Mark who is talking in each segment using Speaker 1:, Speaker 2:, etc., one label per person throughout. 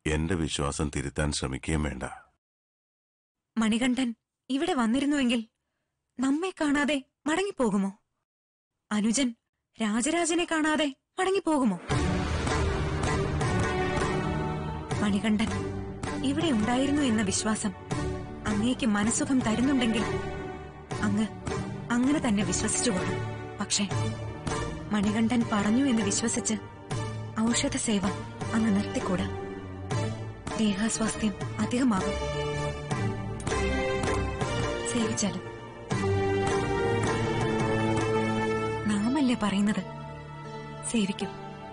Speaker 1: എന്റെ വിശ്വാസം തിരുത്താൻ ശ്രമിക്കുകയും വേണ്ട
Speaker 2: മണികണ്ഠൻ ഇവിടെ വന്നിരുന്നുവെങ്കിൽ നമ്മെ കാണാതെ മടങ്ങിപ്പോകുമോ അനുജൻ രാജരാജനെ കാണാതെ മടങ്ങിപ്പോകുമോ മണികണ്ഠൻ ഇവിടെ ഉണ്ടായിരുന്നു എന്ന വിശ്വാസം അങ്ങേക്ക് മനസ്സുഖം തരുന്നുണ്ടെങ്കിൽ അങ്ങ് അങ്ങനെ തന്നെ വിശ്വസിച്ചുകൊള്ളു പക്ഷേ മണികണ്ഠൻ പറഞ്ഞു എന്ന് വിശ്വസിച്ച് ഔഷധ സേവ അങ്ങ് നിർത്തിക്കൂടാ ദേഹാസ്വാസ്ഥ്യം അധികമാകും സേവിച്ചാലും നാമല്ലേ പറയുന്നത് സേവിക്കും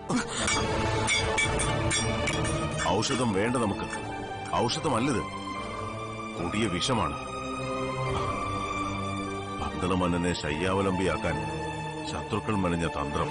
Speaker 1: ഔഷധം വേണ്ട നമുക്ക് ഔഷധമല്ലത് കൊടിയ വിഷമാണ് പന്തളമന്നനെ ശയ്യാവലംബിയാക്കാൻ ശത്രുക്കൾ മെനഞ്ഞ തന്ത്രം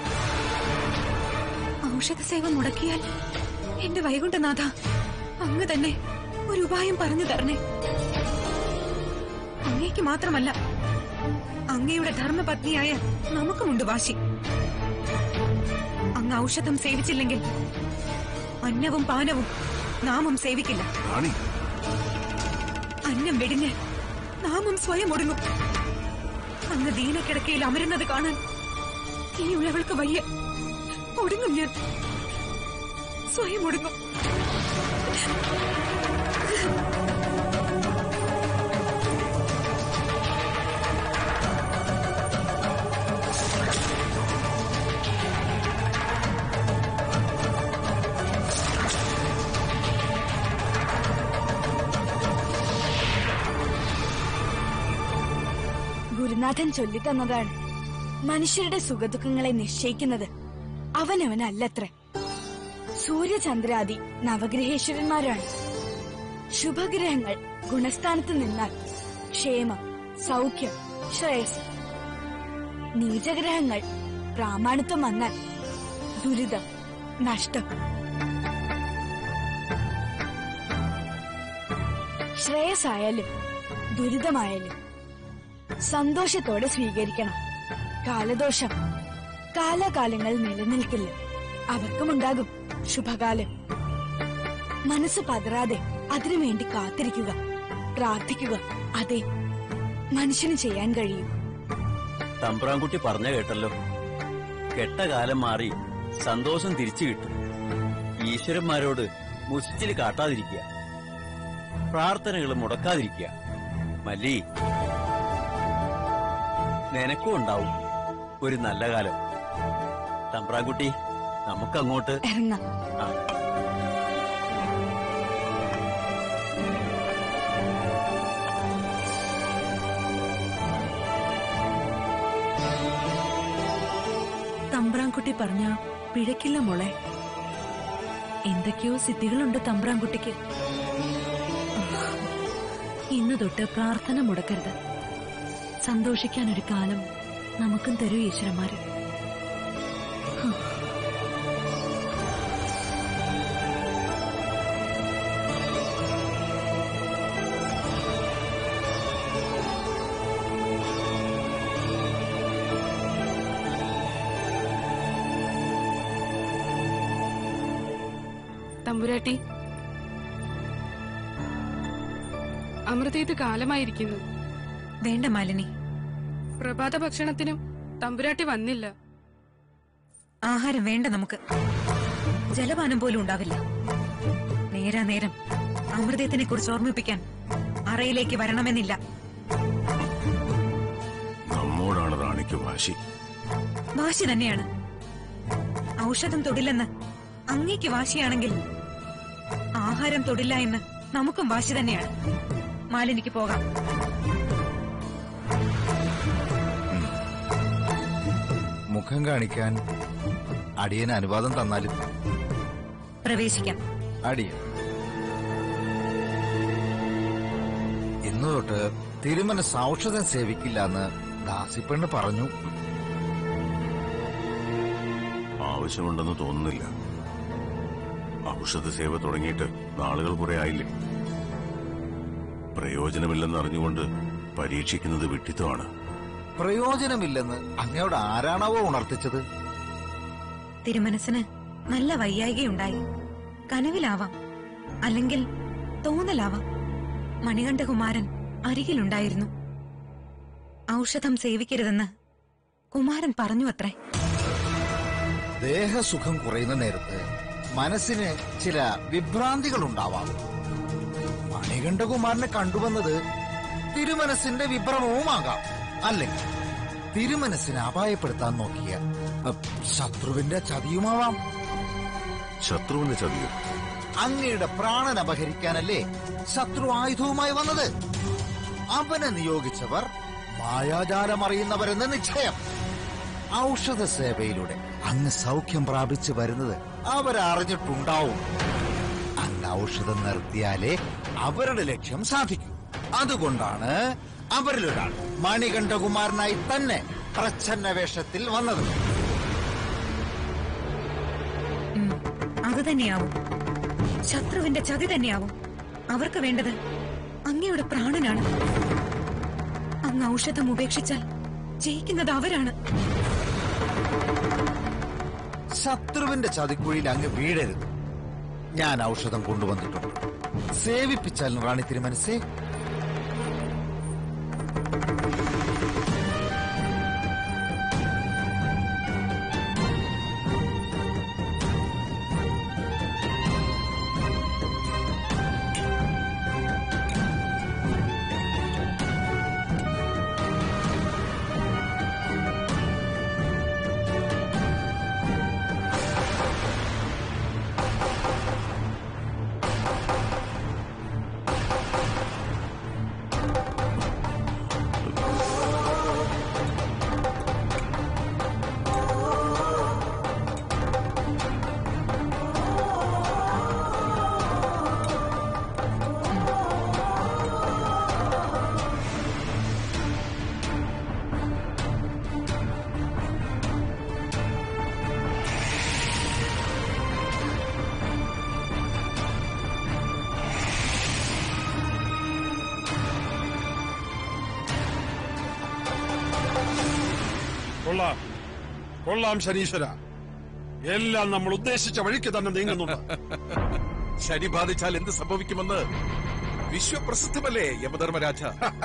Speaker 2: ഔഷധ സേവ മുടക്കിയാൽ എന്റെ വൈകുണ്ഠനാഥ അങ്ങ് തന്നെ ഒരു ഉപായം പറഞ്ഞു തരണേ അങ്ങേക്ക് മാത്രമല്ല അങ്ങയുടെ ധർമ്മപത്നിയായ നമുക്കുമുണ്ട് വാശി അങ്ങ് ഔഷധം സേവിച്ചില്ലെങ്കിൽ അന്നവും പാനവും നാമം സേവിക്കില്ല
Speaker 1: റാണി
Speaker 2: അന്നം വെടിഞ്ഞ് നാമം സ്വയം ഒടുങ്ങും അങ്ങ് ദീനക്കിടക്കയിൽ അമരുന്നത് കാണാൻ ഇനിയുള്ളവൾക്ക് വയ്യ ഒടുങ്ങും ഞാൻ സ്വയം ഒടുങ്ങും
Speaker 3: ഗുരുനാഥൻ ചൊല്ലിത്തന്നതാണ് മനുഷ്യരുടെ സുഖദുഃഖങ്ങളെ നിശ്ചയിക്കുന്നത് അവനവനല്ലത്രേ സൂര്യചന്ദ്രാദി നവഗ്രഹേശ്വരന്മാരാണ് ശുഭഗ്രഹങ്ങൾ ഗുണസ്ഥാനത്ത് നിന്നാൽ ക്ഷേമം സൗഖ്യം ശ്രേയസ് നീചഗ്രഹങ്ങൾ പ്രാമാണിത്വം വന്നാൽ ദുരിതം നഷ്ടം ശ്രേയസായാലും ദുരിതമായാലും സന്തോഷത്തോടെ സ്വീകരിക്കണം കാലദോഷം കാലാകാലങ്ങൾ നിലനിൽക്കില്ല അവർക്കുമുണ്ടാകും ശുഭകാലം മനസ്സ് പതറാതെ അതിനു വേണ്ടി കാത്തിരിക്കുക പ്രാർത്ഥിക്കുക അതെ മനുഷ്യന് ചെയ്യാൻ കഴിയും
Speaker 4: തമ്പ്രാൻകുട്ടി പറഞ്ഞ കേട്ടല്ലോ കെട്ട കാലം മാറി സന്തോഷം തിരിച്ചു കിട്ടും ഈശ്വരന്മാരോട് മുസിച്ചിൽ കാട്ടാതിരിക്കുക പ്രാർത്ഥനകൾ മുടക്കാതിരിക്കുക മല്ലി നിനക്കും ഉണ്ടാവും ഒരു നല്ല കാലം തമ്പ്രാൻകുട്ടി നമുക്കങ്ങോട്ട്
Speaker 3: ഇറങ്ങാം
Speaker 4: ആ
Speaker 2: തമ്പ്രാൻകുട്ടി പറഞ്ഞ പിഴക്കില്ല മോളെ എന്തൊക്കെയോ സിദ്ധികളുണ്ട് തമ്പ്രാൻകുട്ടിക്ക് ഇന്ന് തൊട്ട് പ്രാർത്ഥന മുടക്കരുത് സന്തോഷിക്കാൻ ഒരു കാലം നമുക്കും തരൂ ഈശ്വരന്മാര്
Speaker 5: തമ്പുരാട്ടി അമൃതേത് കാലമായിരിക്കുന്നു
Speaker 2: വേണ്ട മാലിനി
Speaker 5: പ്രഭാത ഭക്ഷണത്തിനും തമ്പുരാട്ടി വന്നില്ല
Speaker 2: ആഹാരം വേണ്ട നമുക്ക് ജലപാനം പോലും ഉണ്ടാവില്ല നേരാ നേരം അമൃതത്തിനെ കുറിച്ച് ഓർമ്മിപ്പിക്കാൻ അറയിലേക്ക് വരണമെന്നില്ല
Speaker 1: നമ്മോടാണ് റാണിക്ക് വാശി
Speaker 2: വാശി തന്നെയാണ് ഔഷധം തൊടില്ലെന്ന് അങ്ങേക്ക് വാശിയാണെങ്കിൽ ആഹാരം തൊടില്ല എന്ന് നമുക്കും വാശി തന്നെയാണ് മാലിനിക്ക് പോകാം
Speaker 6: മുഖം കാണിക്കാൻ അടിയന് അനുവാദം തന്നാലും
Speaker 2: പ്രവേശിക്കാം
Speaker 6: അടിയൻ ഇന്നു തൊട്ട് തിരുമനസ് ഔഷധം സേവിക്കില്ല എന്ന് ദാസിപ്പെണ്ണ് പറഞ്ഞു
Speaker 1: ആവശ്യമുണ്ടെന്ന് തോന്നുന്നില്ല ഔഷധ സേവ തുടങ്ങിയിട്ട് നാളുകൾ കുറെ ആയില്ലേ പ്രയോജനമില്ലെന്ന് അറിഞ്ഞുകൊണ്ട് പരീക്ഷിക്കുന്നത് വിട്ടിത്തമാണ്
Speaker 6: പ്രയോജനമില്ലെന്ന് അങ്ങയോട് ആരാണാവോ ഉണർത്തിച്ചത്
Speaker 2: തിരുമനസിന് നല്ല വയ്യായികയുണ്ടായി കനവിലാവാം
Speaker 7: അല്ലെങ്കിൽ തോന്നലാവാം മണികണ്ഠകുമാരൻ അരികിലുണ്ടായിരുന്നു ഔഷധം സേവിക്കരുതെന്ന് കുമാരൻ പറഞ്ഞു അത്രേ
Speaker 6: ദേഹസുഖം കുറയുന്ന നേരത്ത് മനസ്സിന് ചില വിഭ്രാന്തികൾ ഉണ്ടാവാം മണികണ്ഠകുമാരനെ കണ്ടുവന്നത് തിരുമനസിന്റെ വിഭ്രമവുമാകാം അല്ലെങ്കിൽ തിരുമനസിനെ അപായപ്പെടുത്താൻ നോക്കിയ അ, ശത്രുവിന്റെ ചതിയുമാവാം
Speaker 1: ശത്രുവിന്റെ ചതിയോ
Speaker 6: അങ്ങയുടെ പ്രാണൻ അപഹരിക്കാനല്ലേ ശത്രു ആയുധവുമായി വന്നത് അവനെ നിയോഗിച്ചവർ മായാജാലം അറിയുന്നവരെന്ന് നിശ്ചയം ഔഷധ സേവയിലൂടെ അങ്ങ് സൗഖ്യം പ്രാപിച്ചു വരുന്നത് അവരറിഞ്ഞിട്ടുണ്ടാവും അങ്ങ് ഔഷധം നിർത്തിയാലേ അവരുടെ ലക്ഷ്യം സാധിക്കൂ അതുകൊണ്ടാണ് അവരിലൊരാൾ മണികണ്ഠകുമാരനായി തന്നെ പ്രച്ഛന്ന വേഷത്തിൽ വന്നത്
Speaker 7: ഉം, അത് തന്നെയാവും ശത്രുവിന്റെ ചതി തന്നെയാവും അവർക്ക് വേണ്ടത് അങ്ങയുടെ പ്രാണനാണ് അങ്ങ് ഔഷധം ഉപേക്ഷിച്ചാൽ ജയിക്കുന്നത് അവരാണ്
Speaker 6: ശത്രുവിന്റെ ചതിക്കുഴിയിൽ അങ്ങ് വീഴരുത് ഞാൻ ഔഷധം കൊണ്ടുവന്നിട്ടുണ്ട് സേവിപ്പിച്ചാൽ റാണി തിരുമനസേ
Speaker 8: കൊള്ളാം കൊള്ളാം ശനീശ്വര എല്ലാം നമ്മൾ ഉദ്ദേശിച്ച വഴിക്ക് തന്നെ നീങ്ങുന്നുണ്ട്
Speaker 9: ശനി ബാധിച്ചാൽ എന്ത് സംഭവിക്കുമെന്ന് വിശ്വപ്രസിദ്ധമല്ലേ യമധർമ്മരാജ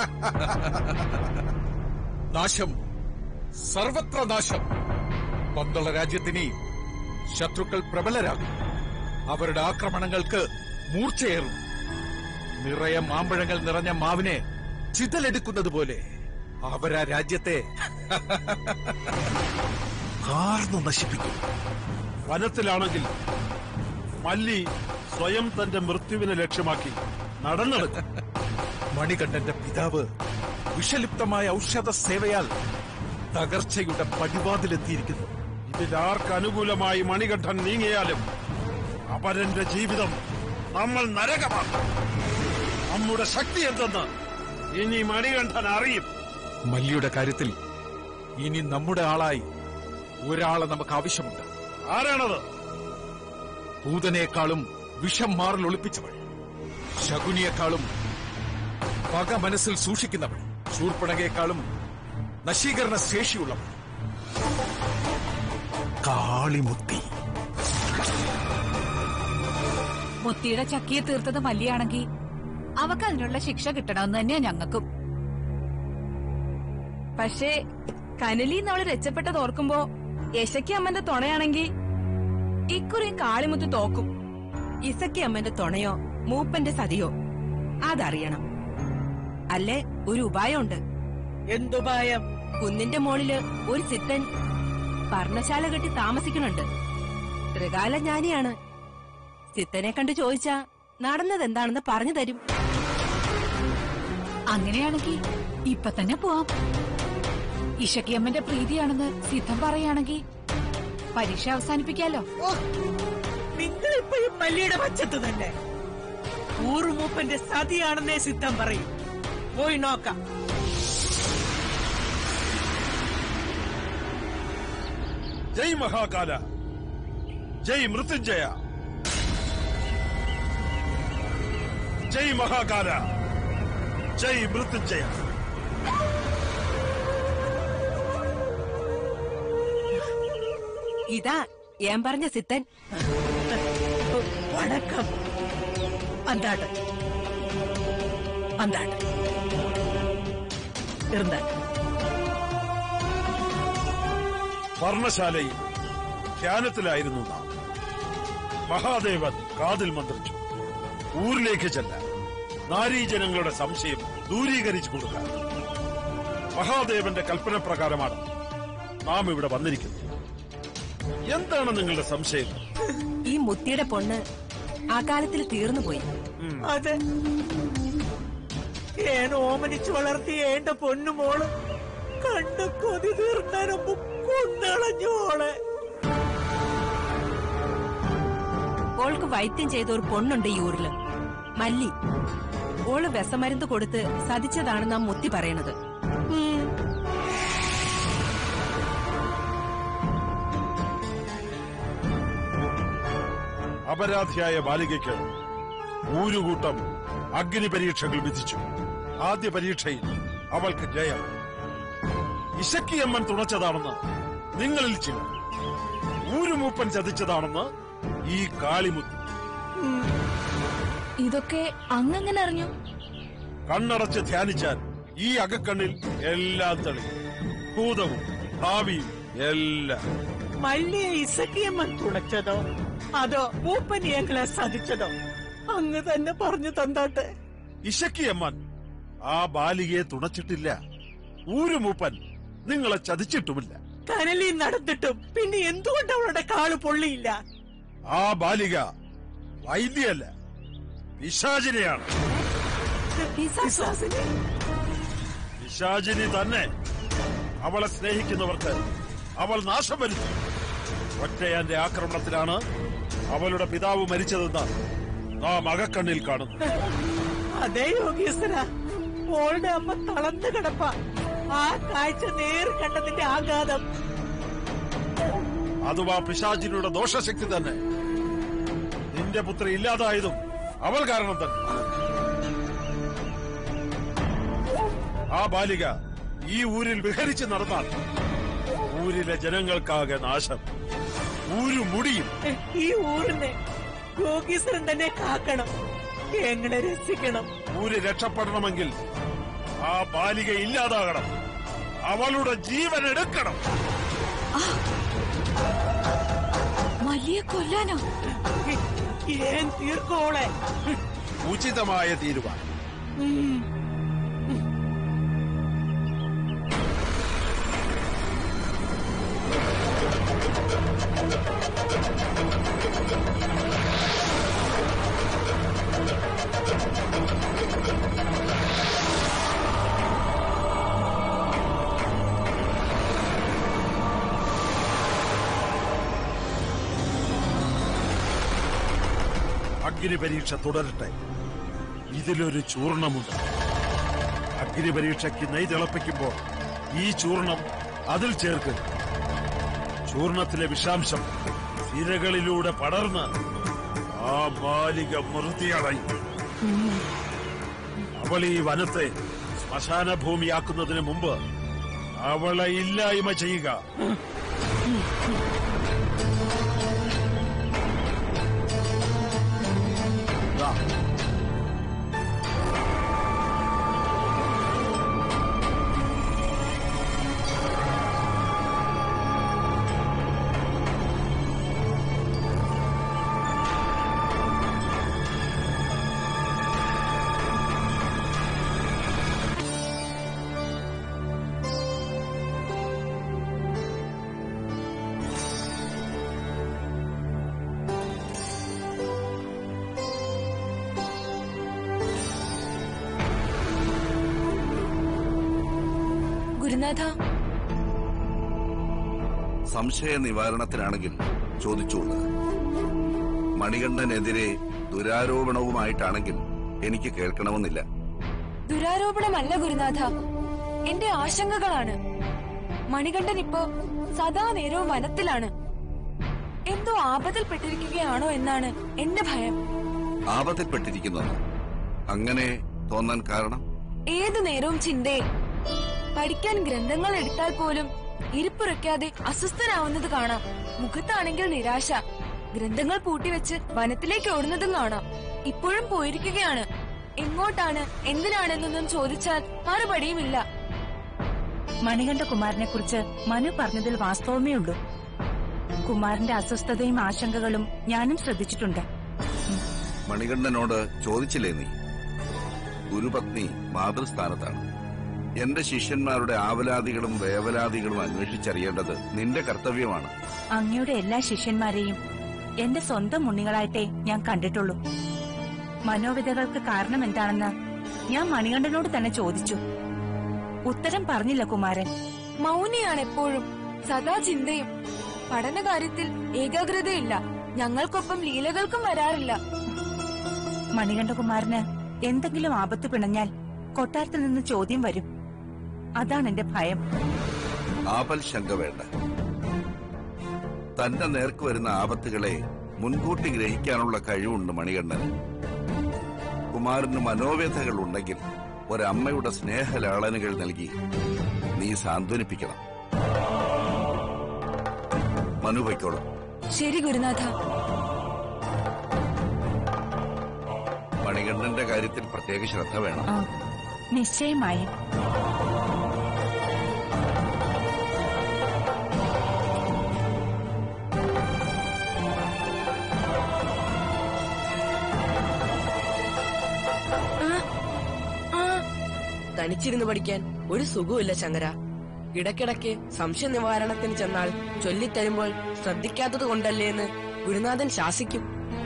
Speaker 9: നാശം സർവത്ര നാശം പന്തള രാജ്യത്തിനി ശത്രുക്കൾ പ്രബലരാകും അവരുടെ ആക്രമണങ്ങൾക്ക് മൂർച്ചയേറും നിറയെ മാമ്പഴങ്ങൾ നിറഞ്ഞ മാവിനെ ചിതലെടുക്കുന്നത് പോലെ അവരാ രാജ്യത്തെ കാർന്നു നശിപ്പിക്കും
Speaker 8: വനത്തിലാണെങ്കിൽ മല്ലി സ്വയം തന്റെ മൃത്യുവിനെ ലക്ഷ്യമാക്കി നടന്നെടുക്കും
Speaker 9: മണികണ്ഠന്റെ പിതാവ് വിഷലിപ്തമായ ഔഷധ സേവയാൽ തകർച്ചയുടെ പടിവാതിലെത്തിയിരിക്കുന്നു
Speaker 8: ഇതിലാർക്ക് അനുകൂലമായി മണികണ്ഠൻ നീങ്ങിയാലും അപരന്റെ ജീവിതം നമ്മൾ നരകമാണ് നമ്മുടെ ശക്തി എന്തെന്ന് ഇനി മണികണ്ഠൻ അറിയും
Speaker 9: മല്ലിയുടെ കാര്യത്തിൽ ഇനി നമ്മുടെ ആളായി ഒരാളെ നമുക്ക് ആവശ്യമുണ്ട്
Speaker 8: ആരാണത്
Speaker 9: ഭൂതനേക്കാളും വിഷം മാറിൽ ഒളിപ്പിച്ചവൾ ശകുനിയേക്കാളും പക മനസ്സിൽ സൂക്ഷിക്കുന്നവൾ ശൂർപ്പണകയെക്കാളും നശീകരണ ശേഷിയുള്ളവൾ കാളിമുത്തി
Speaker 10: മുത്തിയുടെ ചക്കിയെ തീർത്തത് മല്ലിയാണെങ്കിൽ അവക്ക് അതിനുള്ള ശിക്ഷ കിട്ടണമെന്ന് തന്നെയാ ഞങ്ങൾക്കും
Speaker 11: പക്ഷേ കനലി നമ്മള് രക്ഷപ്പെട്ടത് ഓർക്കുമ്പോ യശക്കി അമ്മന്റെ തുണയാണെങ്കി ഇക്കുറി കാളിമുത്ത് തോക്കും ഇസക്കി അമ്മന്റെ തുണയോ മൂപ്പന്റെ സതിയോ അതറിയണം അല്ലേ ഒരു ഉപായമുണ്ട് എന്തുപായം കുന്നിന്റെ മോളില് ഒരു സിദ്ധൻ പർണശാല കെട്ടി താമസിക്കണുണ്ട് ത്രികാലജ്ഞാനിയാണ് സിദ്ധനെ കണ്ട് ചോദിച്ചാ നടന്നത് എന്താണെന്ന് പറഞ്ഞു തരും
Speaker 10: അങ്ങനെയാണെങ്കിൽ ഇപ്പൊ തന്നെ പോവാം ഇഷക്കിയമ്മന്റെ പ്രീതിയാണെന്ന് സിദ്ധം പറയുകയാണെങ്കിൽ പരീക്ഷ അവസാനിപ്പിക്കാലോ
Speaker 12: നിങ്ങൾ ഇപ്പോഴും മല്ലിയുടെ പച്ചത്ത് തന്നെ ഊറുമൂപ്പന്റെ സതിയാണെന്നേ സിദ്ധം പറയും പോയി നോക്കാം
Speaker 8: ജയ് മഹാകാല ജയ് മൃത്യുഞ്ജയ ജയ് മഹാകാല ജയ് മൃത്യുഞ്ജയ
Speaker 11: ഇതാ ഞാൻ പറഞ്ഞ സിദ്ധൻ
Speaker 12: വണക്കം அந்தாடு அந்தாடு இருந்தா
Speaker 8: വർണ്ണശാലയിൽ ധ്യാനത്തിലായിരുന്നു നാം മഹാദേവൻ കാതിൽ മന്ത്രിച്ചു ഊരിലേക്ക് ചെല്ലാൻ നാരീജനങ്ങളുടെ സംശയം ദൂരീകരിച്ചു കൊടുക്കാൻ മഹാദേവന്റെ കൽപ്പന പ്രകാരമാണ് നാം ഇവിടെ വന്നിരിക്കുന്നത് എന്താണ് നിങ്ങളുടെ സംശയം
Speaker 11: ഈ മുത്തിയുടെ പൊണ്ണ് ആ കാലത്തിൽ തീർന്നുപോയി
Speaker 12: അതെ ഏൻ ഓമനിച്ച് വളർത്തിയ എന്റെ പൊന്നുമോള് കണ്ട് കൊതി തീർന്നതിനുമ്പ് കൊന്നളഞ്ഞു മോളെ
Speaker 11: ഓൾക്ക് വൈദ്യം ചെയ്ത ഒരു പൊണ്ണുണ്ട് ഈ ഊരില് മല്ലി ഓള് വിസമരുന്ന് കൊടുത്ത് സതിച്ചതാണ് നാം മുത്തി പറയണത്
Speaker 8: അപരാധിയായ ബാലികയ്ക്ക് ഊരുകൂട്ടം അഗ്നി പരീക്ഷകൾ വിധിച്ചു ആദ്യ പരീക്ഷയിൽ അവൾക്ക് ജയം ഇശക്കിയമ്മൻ തുണച്ചതാണെന്ന് നിങ്ങളിൽ ചിലർ ഊരുമൂപ്പൻ ചതിച്ചതാണെന്ന് ഈ കാളിമുത്ത്
Speaker 3: ഇതൊക്കെ അങ്ങെങ്ങനെ അറിഞ്ഞു
Speaker 8: കണ്ണടച്ച് ധ്യാനിച്ചാൽ ഈ അകക്കണ്ണിൽ എല്ലാം തെളിയും ഭൂതവും ഭാവിയും എല്ലാം
Speaker 12: മല്ലിയെ ഇസക്കിയമ്മൻ തുണച്ചതോ അതോ മൂപ്പനിയങ്ങളെ സതിച്ചതോ അങ്ങ് തന്നെ പറഞ്ഞു തന്നാട്ടെ
Speaker 8: ഇശക്കിയമ്മൻ ആ ബാലികയെ തുണച്ചിട്ടില്ല ഊരുമൂപ്പൻ നിങ്ങളെ ചതിച്ചിട്ടുമില്ല
Speaker 12: കനലി നടന്നിട്ടും പിന്നെ എന്തുകൊണ്ട് അവളുടെ കാല് പൊള്ളിയില്ല
Speaker 8: ആ ബാലിക വൈദ്യല്ല പിശാചിനെയാണ്
Speaker 12: പിശാചിനെ?
Speaker 8: പിശാചിനി തന്നെ അവളെ സ്നേഹിക്കുന്നവർക്ക് അവൾ നാശം വരുത്തി ഒറ്റയാന്റെ ആക്രമണത്തിലാണ് അവളുടെ പിതാവ് മരിച്ചതെന്ന് നാം അകക്കണ്ണിൽ കാണുന്നു
Speaker 12: അതേ യോഗീശ്വര മോളുടെ അമ്മ തളർന്നു കിടപ്പ ആ കാഴ്ച നേർ കണ്ടതിന്റെ ആഘാതം
Speaker 8: അതും ആ പിശാചിനിയുടെ ദോഷശക്തി തന്നെ നിന്റെ പുത്രി ഇല്ലാതായതും അവൾ കാരണം തന്നെ ആ ബാലിക ഈ ഊരിൽ വിഹരിച്ച് നടന്നാൽ ഊരിലെ ജനങ്ങൾക്കാകെ നാശം ഊരു മുടിയും
Speaker 12: ഈ ഊരിനെ യോഗീശ്വരൻ തന്നെ കാക്കണം എങ്ങനെ രക്ഷിക്കണം
Speaker 8: ഊര് രക്ഷപ്പെടണമെങ്കിൽ ആ ബാലിക ഇല്ലാതാകണം അവളുടെ ജീവൻ എടുക്കണം
Speaker 3: മല്ലിയെ കൊല്ലാനോ
Speaker 12: ഏൻ തീർക്കോളെ
Speaker 8: ഉചിതമായ തീരുമാനം അഗ്നി പരീക്ഷ തുടരട്ടെ ഇതിലൊരു ചൂർണമുണ്ട് അഗ്നി പരീക്ഷയ്ക്ക് നെയ് തിളപ്പിക്കുമ്പോൾ ഈ ചൂർണം അതിൽ ചേർക്കുക ചൂർണത്തിലെ വിഷാംശം സിരകളിലൂടെ പടർന്ന് ആ ബാലിക മൃതിയടയും അവൾ ഈ വനത്തെ ശ്മശാന ഭൂമിയാക്കുന്നതിന് മുമ്പ് അവളെ ഇല്ലായ്മ ചെയ്യുക ദാ,
Speaker 3: ഗുരുനാഥ
Speaker 1: സംശയ നിവാരണത്തിനാണെങ്കിൽ ചോദിച്ചോളൂ മണികണ്ഠനെതിരെ ദുരാരോപണവുമായിട്ടാണെങ്കിൽ എനിക്ക് കേൾക്കണമെന്നില്ല
Speaker 3: ദുരാരോപണമല്ല ഗുരുനാഥ എന്റെ ആശങ്കകളാണ് മണികണ്ഠൻ ഇപ്പോ സദാ നേരവും വനത്തിലാണ് എന്തോ ആപത്തിൽപ്പെട്ടിരിക്കുകയാണോ എന്നാണ് എന്റെ ഭയം
Speaker 1: ആപത്തിൽപ്പെട്ടിരിക്കുന്നത് അങ്ങനെ തോന്നാൻ കാരണം
Speaker 3: ഏതു നേരവും ചിന്തേ പഠിക്കാൻ ഗ്രന്ഥങ്ങൾ എടുത്താൽ പോലും ഇരിപ്പുറയ്ക്കാതെ അസ്വസ്ഥനാവുന്നത് കാണാം മുഖത്താണെങ്കിൽ നിരാശ ഗ്രന്ഥങ്ങൾ പൂട്ടിവെച്ച് വനത്തിലേക്ക് ഓടുന്നതും കാണാം ഇപ്പോഴും പോയിരിക്കുകയാണ് എങ്ങോട്ടാണ് എന്തിനാണെന്നൊന്നും ചോദിച്ചാൽ മറുപടിയുമില്ല
Speaker 11: മണികണ്ഠ കുമാരനെ കുറിച്ച് മനു പറഞ്ഞതിൽ വാസ്തവമേ ഉള്ളൂ കുമാരന്റെ അസ്വസ്ഥതയും ആശങ്കകളും ഞാനും ശ്രദ്ധിച്ചിട്ടുണ്ട്
Speaker 1: മണികണ്ഠനോട് ചോദിച്ചില്ലേ നീ ഗുരുപത്നി മാതൃസ്ഥാനത്താണ് എന്റെ ശിഷ്യന്മാരുടെ ആവലാദികളും വേവലാദികളും അന്വേഷിച്ചറിയേണ്ടത് നിന്റെ കർത്തവ്യമാണ്
Speaker 11: അങ്ങയുടെ എല്ലാ ശിഷ്യന്മാരെയും എന്റെ സ്വന്തം ഉണ്ണികളായിട്ടേ ഞാൻ കണ്ടിട്ടുള്ളൂ മനോവിധകൾക്ക് കാരണം എന്താണെന്ന് ഞാൻ മണികണ്ഠനോട് തന്നെ ചോദിച്ചു ഉത്തരം പറഞ്ഞില്ല കുമാരൻ
Speaker 3: മൗനിയാണ് എപ്പോഴും സദാ ചിന്തയും പഠനകാര്യത്തിൽ ഏകാഗ്രതയില്ല ഞങ്ങൾക്കൊപ്പം ലീലകൾക്കും വരാറില്ല
Speaker 11: മണികണ്ഠകുമാരന് എന്തെങ്കിലും ആപത്ത് പിണഞ്ഞാൽ കൊട്ടാരത്തിൽ നിന്ന് ചോദ്യം വരും അതാണ് എന്റെ ഭയം
Speaker 1: ആപൽ ശങ്ക വേണ്ട തന്റെ നേർക്ക് വരുന്ന ആപത്തുകളെ മുൻകൂട്ടി ഗ്രഹിക്കാനുള്ള കഴിവുണ്ട് മണികണ്ഠന് കുമാരന് മനോവേദകൾ ഉണ്ടെങ്കിൽ ഒരമ്മയുടെ സ്നേഹലാളനകൾ നൽകി നീ സാന്ത്വനിപ്പിക്കണം മനു പൊയ്ക്കോളും
Speaker 3: ശരി ഗുരുനാഥ
Speaker 1: മണികണ്ഠന്റെ കാര്യത്തിൽ പ്രത്യേക ശ്രദ്ധ വേണം
Speaker 11: ആ, നിശ്ചയമായും
Speaker 13: തനിച്ചിരുന്ന് പഠിക്കാൻ ഒരു സുഖമില്ല ശങ്കര ഇടയ്ക്കിടയ്ക്ക് സംശയ നിവാരണത്തിന് ചെന്നാൽ ചൊല്ലിത്തരുമ്പോൾ ശ്രദ്ധിക്കാത്തത് കൊണ്ടല്ലേ എന്ന് ഗുരുനാഥൻ ശാസിക്കും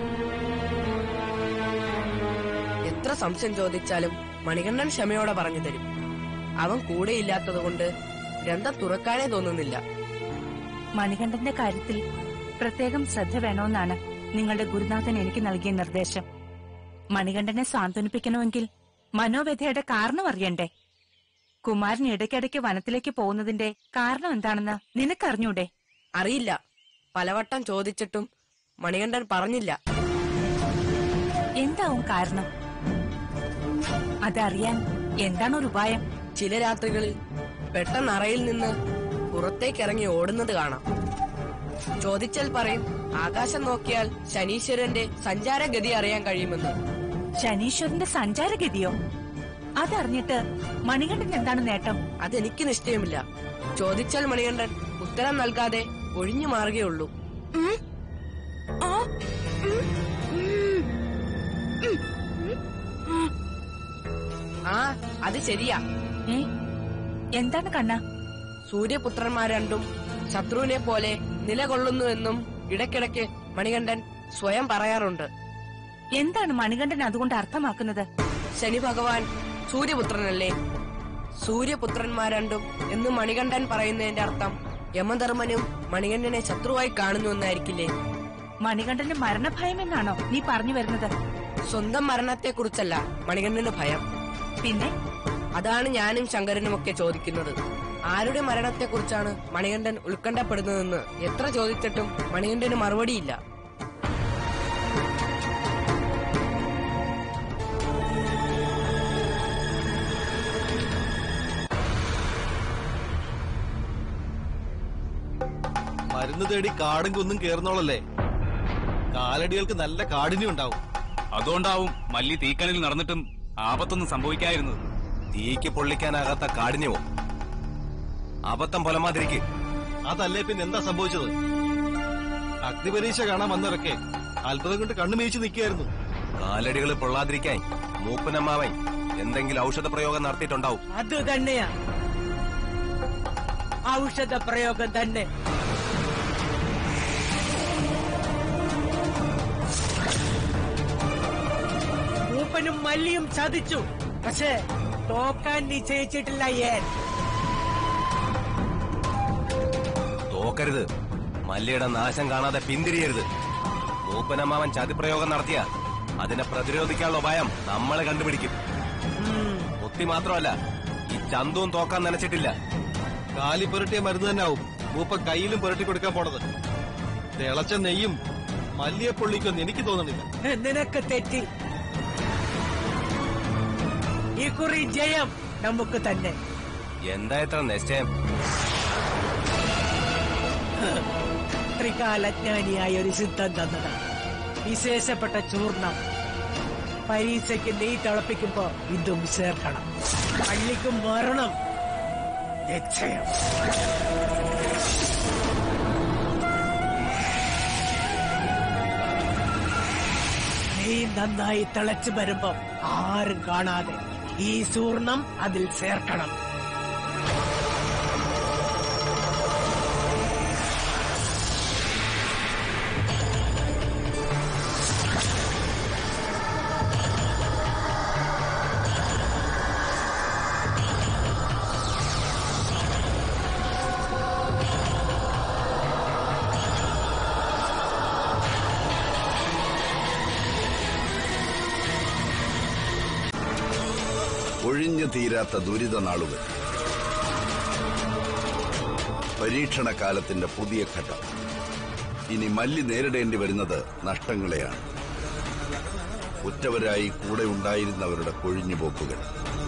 Speaker 13: എത്ര സംശയം ചോദിച്ചാലും മണികണ്ഠൻ ക്ഷമയോടെ പറഞ്ഞു തരും അവൻ കൂടെയില്ലാത്തത് കൊണ്ട് ഗ്രന്ഥം തുറക്കാനേ തോന്നുന്നില്ല
Speaker 11: മണികണ്ഠന്റെ കാര്യത്തിൽ പ്രത്യേകം ശ്രദ്ധ വേണമെന്നാണ് നിങ്ങളുടെ ഗുരുനാഥൻ എനിക്ക് നൽകിയ നിർദ്ദേശം മണികണ്ഠനെ സാന്ത്വനിപ്പിക്കണമെങ്കിൽ മനോവ്യഥയുടെ കാരണം അറിയണ്ടേ കുമാരൻ ഇടയ്ക്കിടയ്ക്ക് വനത്തിലേക്ക് പോകുന്നതിന്റെ കാരണം എന്താണെന്ന് നിനക്കറിഞ്ഞൂടെ
Speaker 13: അറിയില്ല പലവട്ടം ചോദിച്ചിട്ടും മണികണ്ഠൻ പറഞ്ഞില്ല
Speaker 11: എന്താവും കാരണം അതറിയാൻ എന്താണ് ഒരു ഉപായം
Speaker 13: ചില രാത്രികളിൽ പെട്ടെന്ന് അറയിൽ നിന്ന് പുറത്തേക്കിറങ്ങി ഓടുന്നത് കാണാം ചോദിച്ചാൽ പറയും ആകാശം നോക്കിയാൽ ശനീശ്വരന്റെ സഞ്ചാരഗതി അറിയാൻ കഴിയുമെന്ന്
Speaker 11: ശനീശ്വരന്റെ സഞ്ചാരഗതിയോ അതറിഞ്ഞിട്ട് മണികണ്ഠൻ എന്താണ് നേട്ടം
Speaker 13: അതെനിക്ക് നിശ്ചയമില്ല ചോദിച്ചാൽ മണികണ്ഠൻ ഉത്തരം നൽകാതെ ഒഴിഞ്ഞു മാറുകയുള്ളൂ ആ അത് ശരിയാ
Speaker 11: ഏ എന്താണ് കണ്ണ
Speaker 13: സൂര്യപുത്രന്മാർ രണ്ടും ശത്രുവിനെ പോലെ നിലകൊള്ളുന്നുവെന്നും ഇടയ്ക്കിടയ്ക്ക് മണികണ്ഠൻ സ്വയം പറയാറുണ്ട്
Speaker 11: എന്താണ് മണികണ്ഠൻ അതുകൊണ്ട് അർത്ഥമാക്കുന്നത്
Speaker 13: ശനി ഭഗവാൻ സൂര്യപുത്രനല്ലേ സൂര്യപുത്രന്മാർ രണ്ടും എന്ന് മണികണ്ഠൻ പറയുന്നതിന്റെ അർത്ഥം യമധർമ്മനും മണികണ്ഠനെ ശത്രുവായി കാണുന്നുവെന്നായിരിക്കില്ലേ
Speaker 11: മണികണ്ഠന് മരണഭയം എന്നാണോ നീ പറഞ്ഞു വരുന്നത്
Speaker 13: സ്വന്തം മരണത്തെക്കുറിച്ചല്ല മണികണ്ഠന് ഭയം
Speaker 11: പിന്നെ
Speaker 13: അതാണ് ഞാനും ശങ്കരനുമൊക്കെ ചോദിക്കുന്നത് ആരുടെ മരണത്തെക്കുറിച്ചാണ് മണികണ്ഠൻ ഉത്കണ്ഠപ്പെടുന്നതെന്ന് എത്ര ചോദിച്ചിട്ടും മണികണ്ഠന് മറുപടിയില്ല
Speaker 14: മരുന്ന് തേടി കാടും കുന്നും കേറുന്നോളല്ലേ കാലടികൾക്ക് നല്ല കാഠിന്യം ഉണ്ടാവും
Speaker 15: അതുകൊണ്ടാവും മല്ലി തീക്കണിൽ നടന്നിട്ടും ആപത്തൊന്നും സംഭവിക്കാതിരുന്നത്
Speaker 14: തീക്ക് പൊള്ളിക്കാനാകാത്ത കാഠിന്യമോ അബദ്ധം പൊലമാതിരിക്ക് അതല്ലേ പിന്നെ എന്താ സംഭവിച്ചത് അഗ്നിപരീക്ഷ കാണാൻ വന്നവരൊക്കെ അത്ഭുതം കൊണ്ട് കണ്ണു മേയിച്ച് നിൽക്കുകയായിരുന്നു കാലടികൾ പൊള്ളാതിരിക്കാൻ മൂപ്പനമ്മാവൻ എന്തെങ്കിലും ഔഷധ പ്രയോഗം നടത്തിയിട്ടുണ്ടാവും
Speaker 12: അത് തന്നെയാ ഔഷധ പ്രയോഗം തന്നെ മൂപ്പനും മല്ലിയും ചതിച്ചു പക്ഷേ തോക്കാൻ നിശ്ചയിച്ചിട്ടില്ല ഏൻ
Speaker 14: തോക്കരുത് മല്ലിയുടെ നാശം കാണാതെ പിന്തിരിയരുത് മൂപ്പനമ്മാവൻ ചതിപ്രയോഗം നടത്തിയ അതിനെ പ്രതിരോധിക്കാനുള്ള ഉപായം നമ്മളെ കണ്ടുപിടിക്കും മുത്തി മാത്രമല്ല ഈ ചന്തവും തോക്കാൻ നനച്ചിട്ടില്ല കാലി പുരട്ടിയ മരുന്ന് തന്നെ ആവും മൂപ്പ കയ്യിലും പുരട്ടി കൊടുക്കാൻ പോണത് തിളച്ച നെയ്യും മല്ലിയെ പൊള്ളിക്കൊന്നും എനിക്ക് തോന്നുന്നില്ല
Speaker 12: നിനക്ക് തെറ്റി ഈ കുറി ജയം നമുക്ക് തന്നെ
Speaker 14: എന്താ ഇത്ര നിശ്ചയം
Speaker 12: ത്രികാലജ്ഞാനിയായ ഒരു സിദ്ധം തന്നതാണ് വിശേഷപ്പെട്ട ചൂർണം പരീക്ഷയ്ക്ക് നെയ് തിളപ്പിക്കുമ്പോ ഇതും ചേർക്കണം പള്ളിക്കും വരണം നിശ്ചയം നെയ് നന്നായി തിളച്ചു വരുമ്പോ ആരും കാണാതെ ഈ സൂർണം അതിൽ ചേർക്കണം
Speaker 1: ഒഴിഞ്ഞു തീരാത്ത ദുരിത നാളുകൾ പരീക്ഷണ കാലത്തിന്റെ പുതിയ ഘട്ടം ഇനി മല്ലി നേരിടേണ്ടി വരുന്നത് നഷ്ടങ്ങളെയാണ് ഉറ്റവരായി കൂടെ ഉണ്ടായിരുന്നവരുടെ കൊഴിഞ്ഞുപോക്കുകൾ